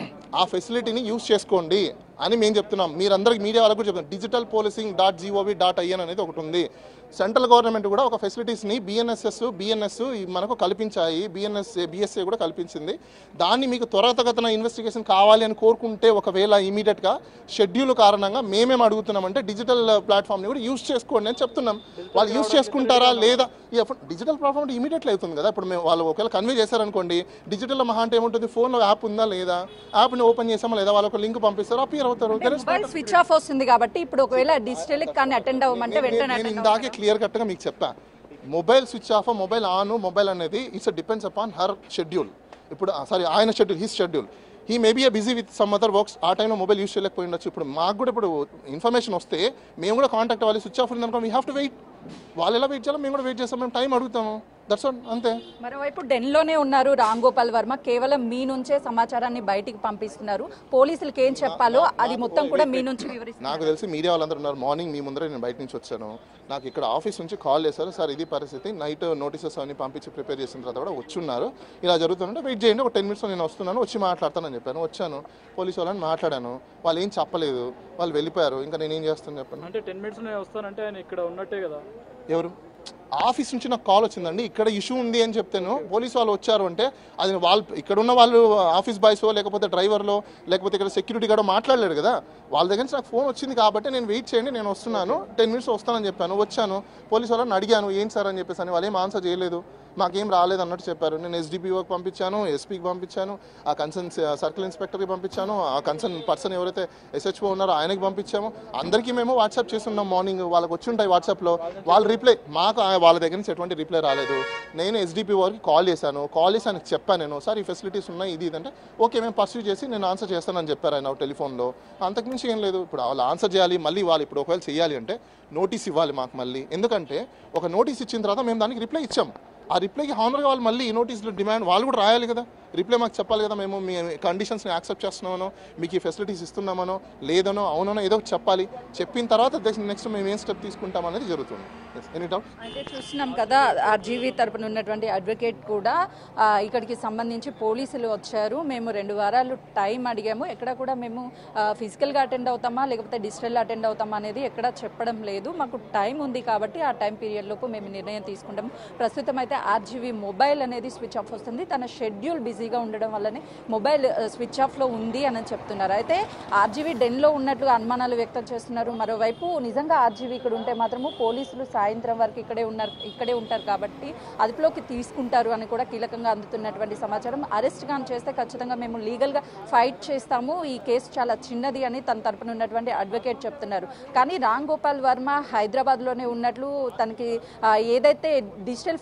ఆ ఫెసిలిటీని యూస్ చేసుకోండి అని మేము చెప్తున్నాం మీరందరికి మీడియా వాళ్ళకు కూడా చెప్తున్నాం digital policing dot gov dot in అనేది ఒకటి ఉంది సెంట్రల్ గవర్నమెంట్ కూడా ఒక ఫెసిలిటీస్ని బిఎన్ఎస్ఎస్ బిఎన్ఎస్ మనకు కల్పించాయి బిఎన్ఎస్ బిఎస్ఏ కూడా కల్పించింది దాన్ని మీకు త్వరతగతన ఇన్వెస్టిగేషన్ కావాలి అని కోరుకుంటే ఒకవేళ ఇమీడియట్గా షెడ్యూల్ కారణంగా మేమేం అడుగుతున్నామంటే డిజిటల్ ప్లాట్ఫామ్ని కూడా యూస్ చేసుకోండి అని చెప్తున్నాం వాళ్ళు యూస్ చేసుకుంటారా లేదా డిజిటల్ ప్లాట్ఫామ్ ఇమీడియట్లీ అవుతుంది కదా ఇప్పుడు మేము వాళ్ళు ఒకవేళ కన్వే చేశారనుకోండి డిజిటల్ మహా అంటే ఏముంటుంది ఫోన్లో యాప్ ఉందా లేదా యాప్ని ఓపెన్ చేసామా లేదా వాళ్ళు ఒక లింక్ పంపిస్తారు అపియర్ అవుతారు There is mobile switch off వస్తుంది కాబట్టి ఇప్పుడు ఒకవేళ డిజిటల్ కానీ అటెండ్ అవ్వమంటే నేను- వెంటనే నేను attend ఇందాకే క్లియర్ కట్గా మీకు చెప్పా mobile switch off mobile on mobile అనేది it's depends upon her schedule ఇప్పుడు సారీ ఆయన schedule his schedule he maybe a busy with some other works ఆ టైంలో మొబైల్ యూస్ చేయలేకపోయి ఉండొచ్చు ఇప్పుడు మాకు కూడా ఇప్పుడు ఇన్ఫర్మేషన్ వస్తే మేము కూడా కాంటాక్ట్ అవ్వాలి స్విచ్ ఆఫ్ ఉందనుకో వీ హ్యావ్ టు వెయిట్ వాళ్ళు ఎలా వెయిట్ చేయాలో మేము కూడా వెయిట్ చేస్తాం మేము టైం అడుగుతాము దట్స్ అంతే మరోవైపు డెన్లోనే ఉన్నారు రామ్ గోపాల్ వర్మ కేవలం మీ నుంచే సమాచారాన్ని బయటికి పంపిస్తున్నారు పోలీసులకు ఏం చెప్పాలో అది మొత్తం కూడా మీ నుంచి వివరిస్తారు నాకు తెలిసి మీడియా వాళ్ళందరూ ఉన్నారు మార్నింగ్ మీ ముందరే నేను బయట నుంచి వచ్చాను నాకు ఇక్కడ ఆఫీస్ నుంచి కాల్ చేశారు సార్ ఇది పరిస్థితి నైట్ నోటీసెస్ అన్ని పంపించి ప్రిపేర్ చేసిన తర్వాత కూడా వచ్చున్నారు ఇలా జరుగుతుందంటే వెయిట్ చేయండి ఒక టెన్ మినిట్స్ నేను వస్తున్నాను వచ్చి మాట్లాడతానని చెప్పాను వచ్చాను పోలీసు వాళ్ళని మాట్లాడాను వాళ్ళు ఏం చెప్పలేదు వాళ్ళు వెళ్ళిపోయారు ఇంకా నేను ఏం చేస్తాను చెప్పండి అంటే టెన్ మినిట్స్ నేను వస్తానంటే ఆయన ఇక్కడ ఉన్నట్టే కదా ఎవరు ఆఫీస్ నుంచి నాకు కాల్ వచ్చిందండి ఇక్కడ ఇష్యూ ఉంది అని చెప్తాను పోలీసు వాళ్ళు వచ్చారు అంటే అది వాళ్ళు ఇక్కడ ఉన్న వాళ్ళు ఆఫీస్ బాయ్సో లేకపోతే డ్రైవర్లో లేకపోతే ఇక్కడ సెక్యూరిటీ గార్డో మాట్లాడలేరు కదా వాళ్ళ దగ్గర నుంచి నాకు ఫోన్ వచ్చింది కాబట్టి నేను వెయిట్ చేయండి నేను వస్తున్నాను టెన్ మినిట్స్ వస్తానని చెప్పాను వచ్చాను పోలీసు వాళ్ళని అడిగాను ఏంటి సార్ అని చెప్పేసి అని వాళ్ళు ఏం ఆన్సర్ చేయలేదు మాకేం రాలేదు అన్నట్టు చెప్పారు నేను ఎస్డిపిఓకి పంపించాను ఎస్పీకి పంపించాను ఆ కన్సర్న్ సర్కిల్ ఇన్స్పెక్టర్కి పంపించాను ఆ కన్సర్న్ పర్సన్ ఎవరైతే ఎస్హెచ్ఓ ఉన్నారో ఆయనకి పంపించాము అందరికీ మేము వాట్సాప్ చేస్తున్నాం మార్నింగ్ వాళ్ళకి వచ్చి ఉంటాయి వాట్సాప్లో వాళ్ళు రిప్లై మాకు ఆ- వాళ్ళ దగ్గర నుంచి ఎటువంటి రిప్లై రాలేదు నేను ఎస్డిపిఓకి కాల్ చేశాను కాల్ చేసి ఆయనకి చెప్పాను నేను సార్ ఈ ఫెసిలిటీస్ ఉన్నాయి ఇది ఇది అంటే ఓకే మేము పర్సూ చేసి నేను ఆన్సర్ చేస్తానని చెప్పారు ఆయన టెలిఫోన్లో అంతకుమించి ఏం లేదు ఇప్పుడు వాళ్ళు ఆన్సర్ చేయాలి మళ్ళీ వాళ్ళు ఇప్పుడు ఒకవేళ చేయాలి అంటే నోటీస్ ఇవ్వాలి మాకు మళ్ళీ ఎందుకంటే ఒక నోటీస్ ఇచ్చిన తర్వాత మేము దానికి రిప్లై ఇచ్చాం ఆ రిప్లైకి హానర్గా వాళ్ళు మళ్ళీ ఈ నోటీసులు డిమాండ్ వాళ్ళు కూడా రాయాలి కదా రిప్లై మాకు చెప్పాలి కదా మేము మీ కండిషన్స్ని యాక్సెప్ట్ చేస్తున్నామనో మీకు ఈ ఫెసిలిటీస్ ఇస్తున్నామనో లేదనో అవునో ఏదో ఒకటి చెప్పాలి చెప్పిన తర్వాత నెక్స్ట్ మేము ఏం స్టెప్ తీసుకుంటాం అనేది జరుగుతుంది ఎనీ డౌట్ అయితే చూస్తున్నాం కదా ఆర్జీవీ తరపున ఉన్నటువంటి అడ్వకేట్ కూడా ఆ, ఇక్కడికి సంబంధించి పోలీసులు వచ్చారు మేము రెండు వారాలు టైం అడిగాము ఎక్కడ కూడా మేము ఆ, ఫిజికల్గా అటెండ్ అవుతామా లేకపోతే డిజిటల్ అటెండ్ అవుతామా అనేది ఎక్కడ చెప్పడం లేదు మాకు టైం ఉంది కాబట్టి ఆ టైం పీరియడ్ లోపు మేము నిర్ణయం తీసుకుంటాము ప్రస్తుతం అయితే ఆర్జీవీ మొబైల్ అనేది స్విచ్ ఆఫ్ వస్తుంది తన షెడ్యూల్ బిజీగా ఉండడం వల్లనే మొబైల్ ఆ, స్విచ్ ఆఫ్లో ఉంది అని చెప్తున్నారు అయితే ఆర్జీవీ డెన్లో ఉన్నట్లుగా అనుమానాలు వ్యక్తం చేస్తున్నారు మరోవైపు నిజంగా ఆర్జీవీ ఇక్కడ ఉంటే మాత్రము పోలీసులు సాయంత్రం వరకు ఇక్కడే ఉన్నారు ఇక్కడే ఉంటారు కాబట్టి అదుపులోకి తీసుకుంటారు అని కూడా కీలకంగా అందుతున్నటువంటి సమాచారం అరెస్ట్ కానీ చేస్తే ఖచ్చితంగా మేము లీగల్గా ఫైట్ చేస్తాము ఈ కేసు చాలా చిన్నది అని తన తరపున ఉన్నటువంటి అడ్వకేట్ చెప్తున్నారు కానీ రామ్ గోపాల్ వర్మ హైదరాబాద్లోనే ఉన్నట్లు తనకి ఆ, ఏదైతే డిజిటల్ ఫ్లాట్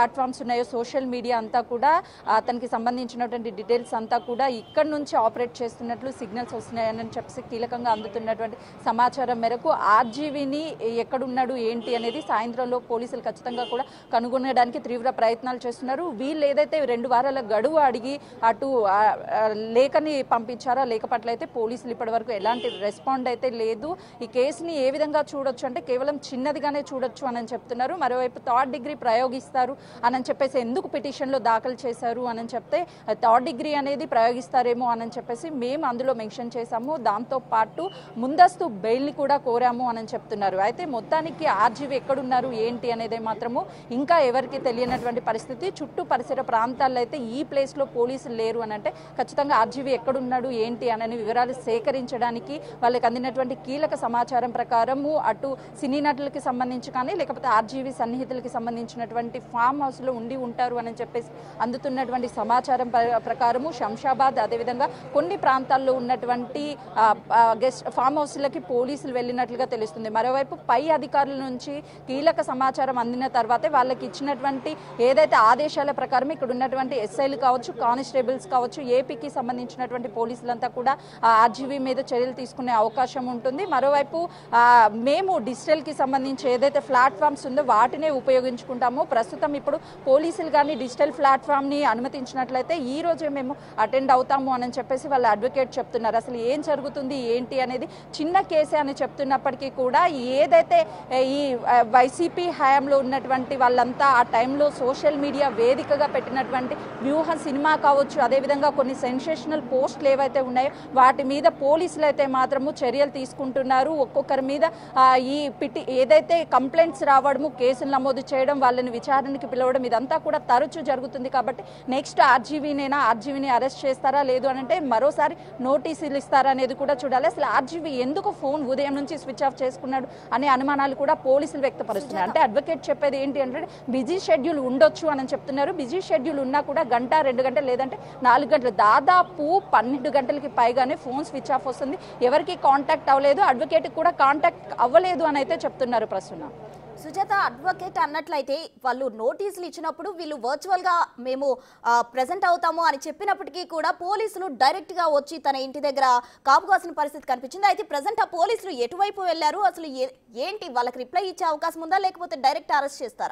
ప్లాట్ఫామ్స్ ఉన్నాయో సోషల్ మీడియా అంతా కూడా అతనికి సంబంధించినటువంటి డీటెయిల్స్ అంతా కూడా ఇక్కడ నుంచి ఆపరేట్ చేస్తున్నట్లు సిగ్నల్స్ వస్తున్నాయని చెప్పి కీలకంగా అందుతున్నటువంటి సమాచారం మేరకు ఆర్జీవీని ఎక్కడున్నాడు ఏంటి అనేది సాయంత్రంలో పోలీసులు ఖచ్చితంగా కూడా కనుగొనడానికి తీవ్ర ప్రయత్నాలు చేస్తున్నారు వీళ్ళు ఏదైతే రెండు వారాల గడువు అడిగి అటు ఆ, ఆ, లేఖని పంపించారో ఆ లేఖ పట్ల అయితే పోలీసులు ఇప్పటివరకు ఎలాంటి రెస్పాండ్ అయితే లేదు ఈ కేసుని ఏ విధంగా చూడొచ్చు అంటే కేవలం చిన్నదిగానే చూడొచ్చు అని చెప్తున్నారు మరోవైపు థర్డ్ డిగ్రీ ప్రయోగిస్తారు అని చెప్పేసి ఎందుకు పిటిషన్లో దాఖలు చేశారు అని చెప్తే థర్డ్ డిగ్రీ అనేది ప్రయోగిస్తారేమో అని చెప్పేసి మేము అందులో మెన్షన్ చేశాము దాంతో పాటు ముందస్తు బెయిల్ని కూడా కోరాము అని చెప్తున్నారు అయితే మొత్తానికి ఆర్జీవి ఎక్కడున్నారు ఏంటి అనేది మాత్రము ఇంకా ఎవరికి తెలియనటువంటి పరిస్థితి చుట్టూ పరిసర ప్రాంతాల్లో అయితే ఈ ప్లేస్లో పోలీసులు లేరు అని అంటే ఖచ్చితంగా ఆర్జీవి ఎక్కడున్నాడు ఏంటి అనే వివరాలు సేకరించడానికి వాళ్ళకి అందినటువంటి కీలక సమాచారం ప్రకారము అటు సినీ నటులకి సంబంధించి కానీ లేకపోతే ఆర్జీవి సన్నిహితులకి సంబంధించినటువంటి ఫామ్ హౌస్లో ఉండి ఉంటారు అని చెప్పేసి అందుతున్నటువంటి సమాచారం ప్ర- ప్రకారము శంషాబాద్ అదేవిధంగా కొన్ని ప్రాంతాల్లో ఉన్నటువంటి ఆ, ఆ, గెస్ట్ ఫామ్ హౌస్లకి పోలీసులు వెళ్ళినట్లుగా తెలుస్తుంది మరోవైపు పై అధికారుల నుంచి కీలక సమాచారం అందిన తర్వాతే వాళ్ళకి ఇచ్చినటువంటి ఏదైతే ఆదేశాల ప్రకారం ఇక్కడ ఉన్నటువంటి ఎస్ఐలు కావచ్చు కానిస్టేబుల్స్ కావచ్చు ఏపీకి సంబంధించినటువంటి పోలీసులంతా కూడా ఆ ఆర్జీవీ మీద చర్యలు తీసుకునే అవకాశం ఉంటుంది మరోవైపు ఆ, మేము డిజిటల్కి సంబంధించి ఏదైతే ప్లాట్ఫామ్స్ ఉందో వాటినే ఉపయోగించుకుంటామో ప్రస్తుతం ఇప్పుడు పోలీసులు కానీ డిజిటల్ ప్లాట్ఫామ్ని అనుమతించినట్లయితే ఈ రోజే మేము అటెండ్ అవుతాము అని చెప్పేసి వాళ్ళ అడ్వకేట్ చెప్తున్నారు అసలు ఏం జరుగుతుంది ఏంటి అనేది చిన్న కేసే అని చెప్తున్నప్పటికీ కూడా ఏదైతే ఏ, ఈ ఆ, వైసీపీ హయాంలో ఉన్నటువంటి వాళ్ళంతా ఆ టైంలో సోషల్ మీడియా వేదికగా పెట్టినటువంటి వ్యూహ సినిమా కావచ్చు అదేవిధంగా కొన్ని సెన్సేషనల్ పోస్టులు ఏవైతే ఉన్నాయో వాటి మీద పోలీసులు అయితే మాత్రము చర్యలు తీసుకుంటున్నారు ఒక్కొక్కరి మీద ఆ, ఈ పిటి ఏదైతే కంప్లైంట్స్ రావడము కేసులు నమోదు చేయడం వాళ్ళని విచారణకి పిలవడం ఇదంతా కూడా తరచూ జరుగుతుంది కాబట్టి నెక్స్ట్ ఆర్జీవీనేనా ఆర్జీవీని అరెస్ట్ చేస్తారా లేదు అని అంటే మరోసారి నోటీసులు ఇస్తారా అనేది కూడా చూడాలి అసలు ఆర్జీవీ ఎందుకు ఫోన్ ఉదయం నుంచి స్విచ్ ఆఫ్ చేసుకున్నాడు అనే అనుమానాలు కూడా పోలీసులు వ్యక్తపరుస్తున్నారు అంటే అడ్వకేట్ చెప్పేది ఏంటి అంటే బిజీ షెడ్యూల్ ఉండొచ్చు అని చెప్తున్నారు బిజీ షెడ్యూల్ ఉన్నా కూడా గంట రెండు గంటలు లేదంటే నాలుగు గంటలు దాదాపు పన్నెండు గంటలకి పైగానే ఫోన్ స్విచ్ ఆఫ్ వస్తుంది ఎవరికి కాంటాక్ట్ అవ్వలేదు అడ్వకేట్ కూడా కాంటాక్ట్ అవ్వలేదు అని అయితే చెప్తున్నారు ప్రస్తుతం సుజాత అడ్వకేట్ అన్నట్లయితే వాళ్ళు నోటీసులు ఇచ్చినప్పుడు వీళ్ళు వర్చువల్ గా మేము ప్రజెంట్ అవుతాము అని చెప్పినప్పటికీ కూడా పోలీసులు డైరెక్ట్ గా వచ్చి తన ఇంటి దగ్గర కాపు కాసిన పరిస్థితి కనిపించింది అయితే ప్రజెంట్ ఆ పోలీసులు ఎటువైపు వెళ్ళారు అసలు ఏ- ఏంటి వాళ్ళకి రిప్లై ఇచ్చే అవకాశం ఉందా లేకపోతే డైరెక్ట్ అరెస్ట్ చేస్తారా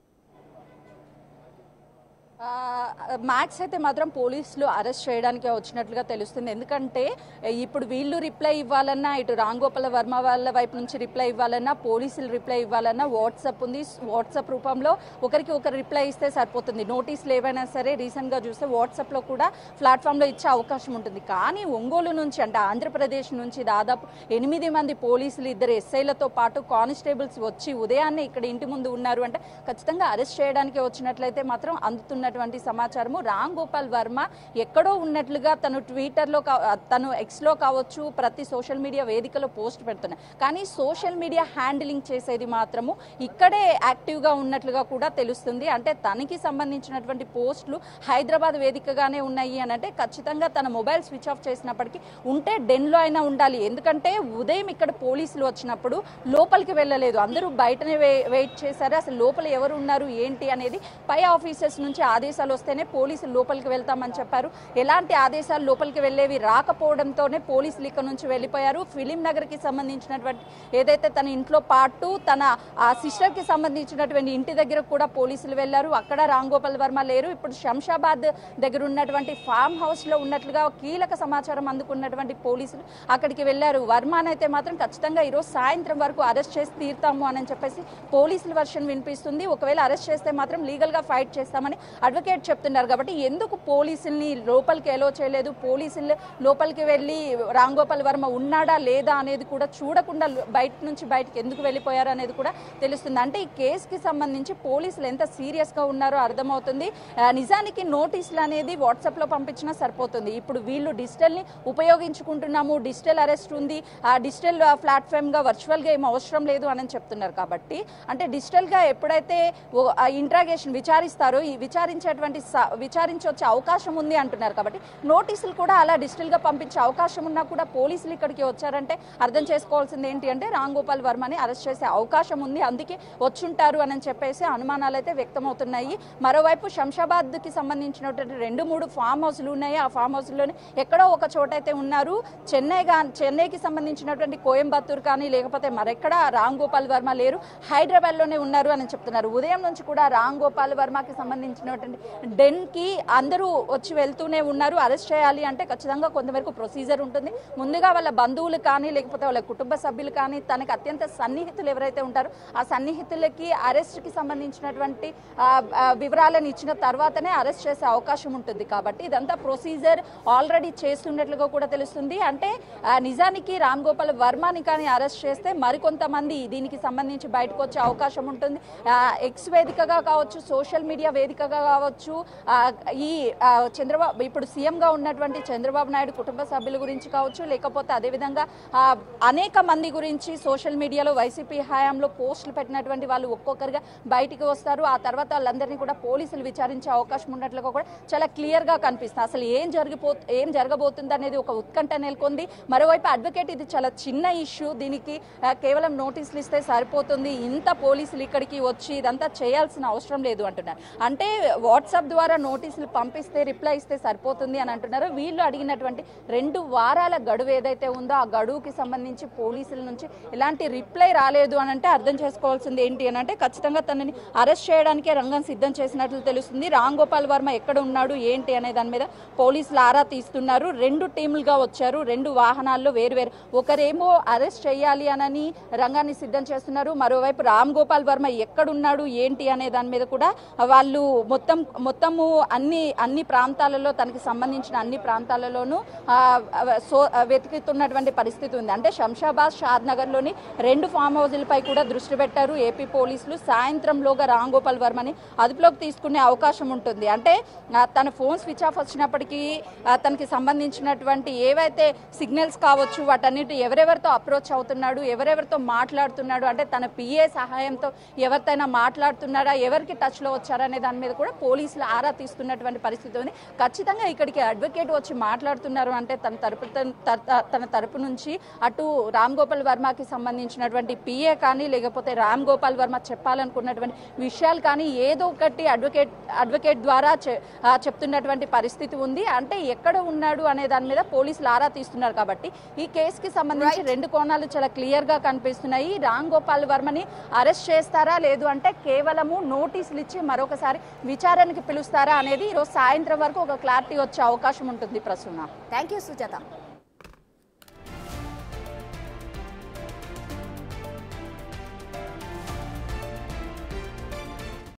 మ్యాక్స్ అయితే మాత్రం పోలీసులు అరెస్ట్ చేయడానికి వచ్చినట్లుగా తెలుస్తుంది ఎందుకంటే ఇప్పుడు వీళ్ళు రిప్లై ఇవ్వాలన్నా ఇటు రాంగోపాల వర్మ వాళ్ళ వైపు నుంచి రిప్లై ఇవ్వాలన్నా పోలీసులు రిప్లై ఇవ్వాలన్నా వాట్సాప్ ఉంది వాట్సాప్ రూపంలో ఒకరికి ఒకరు రిప్లై ఇస్తే సరిపోతుంది నోటీసులు ఏవైనా సరే రీసెంట్గా చూస్తే వాట్సాప్లో కూడా ప్లాట్ఫామ్లో ఇచ్చే అవకాశం ఉంటుంది కానీ ఒంగోలు నుంచి అంటే ఆంధ్రప్రదేశ్ నుంచి దాదాపు ఎనిమిది మంది పోలీసులు ఇద్దరు ఎస్ఐలతో పాటు కానిస్టేబుల్స్ వచ్చి ఉదయాన్నే ఇక్కడ ఇంటి ముందు ఉన్నారు అంటే ఖచ్చితంగా అరెస్ట్ చేయడానికి వచ్చినట్లయితే మాత్రం అందుతున్నటువంటి సమాచారము రామ్ గోపాల్ వర్మ ఎక్కడో ఉన్నట్లుగా తను ట్విట్టర్లో కా- తను ఎక్స్లో కావచ్చు ప్రతి సోషల్ మీడియా వేదికలో పోస్ట్ పెడుతున్నాయి కానీ సోషల్ మీడియా హ్యాండిలింగ్ చేసేది మాత్రము ఇక్కడే యాక్టివ్గా ఉన్నట్లుగా కూడా తెలుస్తుంది అంటే తనకి సంబంధించినటువంటి పోస్టులు హైదరాబాద్ వేదికగానే ఉన్నాయి అని అంటే ఖచ్చితంగా తన మొబైల్ స్విచ్ ఆఫ్ చేసినప్పటికీ ఉంటే డెన్లో అయినా ఉండాలి ఎందుకంటే ఉదయం ఇక్కడ పోలీసులు వచ్చినప్పుడు లోపలికి వెళ్ళలేదు అందరూ బయటనే వే- వెయిట్ చేశారు అసలు లోపల ఎవరు ఉన్నారు ఏంటి అనేది పై ఆఫీసర్స్ నుంచి ఆదేశాలు వస్తేనే పోలీసులు లోపలికి వెళ్తామని చెప్పారు ఎలాంటి ఆదేశాలు లోపలికి వెళ్ళేవి రాకపోవడంతోనే పోలీసులు ఇక్కడ నుంచి వెళ్ళిపోయారు ఫిలిం నగర్కి సంబంధించినటువంటి ఏదైతే తన ఇంట్లో పాటు తన ఆ సిస్టర్కి సంబంధించినటువంటి ఇంటి దగ్గర కూడా పోలీసులు వెళ్ళారు అక్కడ రామ్ గోపాల్ వర్మ లేరు ఇప్పుడు శంషాబాద్ దగ్గర ఉన్నటువంటి ఫామ్ హౌస్ లో ఉన్నట్లుగా కీలక సమాచారం అందుకున్నటువంటి పోలీసులు అక్కడికి వెళ్ళారు వర్మనైతే మాత్రం ఖచ్చితంగా ఈరోజు సాయంత్రం వరకు అరెస్ట్ చేసి తీరుతాము అని చెప్పేసి పోలీసుల వర్షన్ వినిపిస్తుంది ఒకవేళ అరెస్ట్ చేస్తే మాత్రం లీగల్ గా ఫైట్ చేస్తామని అడ్వకేట్ చెప్తున్నారు కాబట్టి ఎందుకు పోలీసుల్ని లోపలికి ఎలో చేయలేదు పోలీసులు లోపలికి వెళ్ళి రామ్ గోపాల్ వర్మ ఉన్నాడా లేదా అనేది కూడా చూడకుండా బయట నుంచి బయటకు ఎందుకు వెళ్ళిపోయారు అనేది కూడా తెలుస్తుంది అంటే ఈ కేసుకి సంబంధించి పోలీసులు ఎంత సీరియస్ గా ఉన్నారో అర్థమవుతుంది ఆ, నిజానికి నోటీసులు అనేది వాట్సాప్ లో పంపించినా సరిపోతుంది ఇప్పుడు వీళ్ళు డిజిటల్ ని ఉపయోగించుకుంటున్నాము డిజిటల్ అరెస్ట్ ఉంది ఆ డిజిటల్ ప్లాట్ఫామ్ గా వర్చువల్ గా ఏం అవసరం లేదు అని చెప్తున్నారు కాబట్టి అంటే డిజిటల్ గా ఎప్పుడైతే ఇంట్రాగేషన్ విచారిస్తారో ఈ విచారి విచారించేటువంటి స- విచారించొచ్చే అవకాశం ఉంది అంటున్నారు కాబట్టి నోటీసులు కూడా అలా డిజిటల్గా పంపించే అవకాశం ఉన్నా కూడా పోలీసులు ఇక్కడికి వచ్చారంటే అర్థం చేసుకోవాల్సింది ఏంటి అంటే రామ్ గోపాల్ వర్మని అరెస్ట్ చేసే అవకాశం ఉంది అందుకే వచ్చుంటారు అని చెప్పేసి అనుమానాలు అయితే వ్యక్తమవుతున్నాయి మరోవైపు శంషాబాద్కి సంబంధించినటువంటి రెండు మూడు ఫామ్ హౌస్లు ఉన్నాయి ఆ ఫామ్ హౌస్లోనే ఎక్కడో ఒక చోట అయితే ఉన్నారు చెన్నై గా చెన్నైకి సంబంధించినటువంటి కోయంబత్తూర్ కానీ లేకపోతే మరెక్కడ రామ్ గోపాల్ వర్మ లేరు హైదరాబాద్లోనే ఉన్నారు అని చెప్తున్నారు ఉదయం నుంచి కూడా రామ్ గోపాల్ వర్మకి సంబంధించినటువంటి డెన్కి అందరూ వచ్చి వెళ్తూనే ఉన్నారు అరెస్ట్ చేయాలి అంటే ఖచ్చితంగా కొంతవరకు ప్రొసీజర్ ఉంటుంది ముందుగా వాళ్ళ బంధువులు కానీ లేకపోతే వాళ్ళ కుటుంబ సభ్యులు కానీ తనకు అత్యంత సన్నిహితులు ఎవరైతే ఉంటారో ఆ సన్నిహితులకి అరెస్ట్కి సంబంధించినటువంటి ఆ, ఆ, వివరాలను ఇచ్చిన తర్వాతనే అరెస్ట్ చేసే అవకాశం ఉంటుంది కాబట్టి ఇదంతా ప్రొసీజర్ ఆల్రెడీ చేస్తున్నట్లుగా కూడా తెలుస్తుంది అంటే ఆ, నిజానికి రామ్ గోపాల్ వర్మని కానీ అరెస్ట్ చేస్తే మరికొంతమంది దీనికి సంబంధించి బయటకు వచ్చే అవకాశం ఉంటుంది ఆ, ఎక్స్ వేదికగా కావచ్చు సోషల్ మీడియా వేదికగా కావచ్చు ఆ, ఈ ఆ, చంద్రబాబు ఇప్పుడు సీఎంగా ఉన్నటువంటి చంద్రబాబు నాయుడు కుటుంబ సభ్యుల గురించి కావచ్చు లేకపోతే అదేవిధంగా ఆ, అనేక మంది గురించి సోషల్ మీడియాలో వైసీపీ హయాంలో పోస్టులు పెట్టినటువంటి వాళ్ళు ఒక్కొక్కరిగా బయటికి వస్తారు ఆ తర్వాత వాళ్ళందరినీ కూడా పోలీసులు విచారించే అవకాశం ఉన్నట్లుగా కూడా చాలా క్లియర్గా కనిపిస్తుంది అసలు ఏం జరిగిపో ఏం జరగబోతుంది అనేది ఒక ఉత్కంఠ నెలకొంది మరోవైపు అడ్వకేట్ ఇది చాలా చిన్న ఇష్యూ దీనికి ఆ, కేవలం నోటీసులు ఇస్తే సరిపోతుంది ఇంత పోలీసులు ఇక్కడికి వచ్చి ఇదంతా చేయాల్సిన అవసరం లేదు అంటున్నారు అంటే వాట్సాప్ ద్వారా నోటీసులు పంపిస్తే రిప్లై ఇస్తే సరిపోతుంది అని అంటున్నారు వీళ్ళు అడిగినటువంటి రెండు వారాల గడువు ఏదైతే ఉందో ఆ గడువుకి సంబంధించి పోలీసుల నుంచి ఎలాంటి రిప్లై రాలేదు అని అంటే అర్థం చేసుకోవాల్సింది ఏంటి అని అంటే ఖచ్చితంగా తనని అరెస్ట్ చేయడానికే రంగం సిద్ధం చేసినట్లు తెలుస్తుంది రామ్ గోపాల్ వర్మ ఎక్కడ ఉన్నాడు ఏంటి అనే దాని మీద పోలీసులు ఆరా తీస్తున్నారు రెండు టీములుగా వచ్చారు రెండు వాహనాల్లో వేరు వేరు ఒకరేమో అరెస్ట్ చేయాలి అనని రంగాన్ని సిద్ధం చేస్తున్నారు మరోవైపు రామ్ గోపాల్ వర్మ ఎక్కడున్నాడు ఏంటి అనే దాని మీద కూడా వాళ్ళు మొత్తం మొత్తము అన్ని అన్ని ప్రాంతాలలో తనకి సంబంధించిన అన్ని ప్రాంతాలలోనూ ఆ, సో వెతుకుతున్నటువంటి పరిస్థితి ఉంది అంటే శంషాబాద్ షాద్ నగర్లోని రెండు ఫామ్ హౌజులపై కూడా దృష్టి పెట్టారు ఏపీ పోలీసులు సాయంత్రంలోగా రామ్ గోపాల్ వర్మని అదుపులోకి తీసుకునే అవకాశం ఉంటుంది అంటే ఆ, తన ఫోన్ స్విచ్ ఆఫ్ వచ్చినప్పటికీ ఆ, తనకి సంబంధించినటువంటి ఏవైతే సిగ్నల్స్ కావచ్చు వాటన్నిటి ఎవరెవరితో అప్రోచ్ అవుతున్నాడు ఎవరెవరితో మాట్లాడుతున్నాడు అంటే తన పిఏ సహాయంతో ఎవరితోనైనా మాట్లాడుతున్నాడా ఎవరికి టచ్లో వచ్చారా అనే దాని మీద కూడా పోలీసులు ఆరా తీస్తున్నటువంటి పరిస్థితి ఉంది ఖచ్చితంగా ఇక్కడికి అడ్వకేట్ వచ్చి మాట్లాడుతున్నారు అంటే తన తరపు తన- త- తన తరపు నుంచి అటు రామ్ గోపాల్ వర్మకి సంబంధించినటువంటి పిఏ కానీ లేకపోతే రామ్ గోపాల్ వర్మ చెప్పాలనుకున్నటువంటి విషయాలు కానీ ఏదో ఒకటి అడ్వకేట్ అడ్వకేట్ ద్వారా చె- ఆ, చెప్తున్నటువంటి పరిస్థితి ఉంది అంటే ఎక్కడ ఉన్నాడు అనే దాని మీద పోలీసులు ఆరా తీస్తున్నారు కాబట్టి ఈ కేసుకి సంబంధించి రెండు కోణాలు చాలా క్లియర్ గా కనిపిస్తున్నాయి రామ్ గోపాల్ వర్మని అరెస్ట్ చేస్తారా లేదు అంటే కేవలము నోటీసులు ఇచ్చి మరొకసారి విచారణకి పిలుస్తారా అనేది ఈరోజు సాయంత్రం వరకు ఒక క్లారిటీ వచ్చే అవకాశం ఉంటుంది ప్రసన్న థ్యాంక్ యూ సుజాత